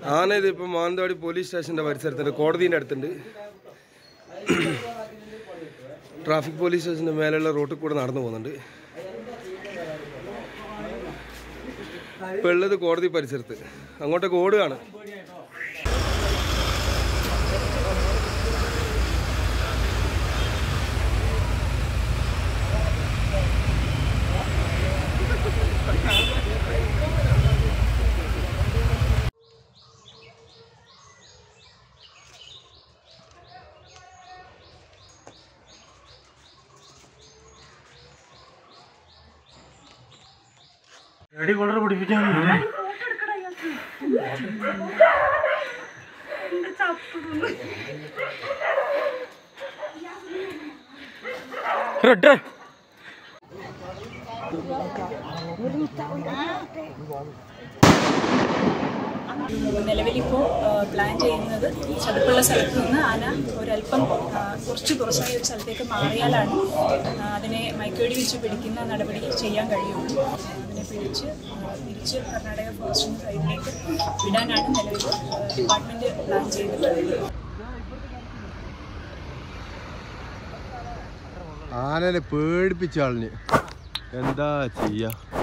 ആന ഇതിപ്പോൾ മാനന്തവാടി പോലീസ് സ്റ്റേഷൻ്റെ പരിസരത്തുണ്ട് കോടതിൻ്റെ അടുത്തുണ്ട് ട്രാഫിക് പോലീസ് സ്റ്റേഷൻ്റെ മേലെയുള്ള റോട്ടിൽ കൂടെ നടന്നു പോകുന്നുണ്ട് ഇപ്പോൾ ഉള്ളത് കോടതി പരിസരത്ത് അങ്ങോട്ടൊക്കെ ഓടുകയാണ് എടി കൊണ്ടു പിടിപ്പിക്കാൻ നിലവിലിപ്പോൾ പ്ലാൻ ചെയ്യുന്നത് ചതുപ്പുള്ള സ്ഥലത്ത് നിന്ന് ആന ഒരല്പം ആ, കുറച്ച് തുറസായ ഒരു സ്ഥലത്തേക്ക് മാറിയാലാണ് ആ, അതിനെ മയക്കുവെടി വെച്ച് പിടിക്കുന്ന നടപടി ചെയ്യാൻ കഴിയുള്ളൂ അതിനെ പിടിച്ച് ആ, തിരിച്ച് കർണാടക ഫോറസ്റ്റിൻ്റെ സൈഡിലേക്ക് വിടാനാണ് നിലവിൽ ഡിപ്പാർട്ട്മെൻറ്റ് പ്ലാൻ ചെയ്തിട്ടുള്ളത് ആനനെ പേടിപ്പിച്ച ആളിന് എന്താ ചെയ്യാ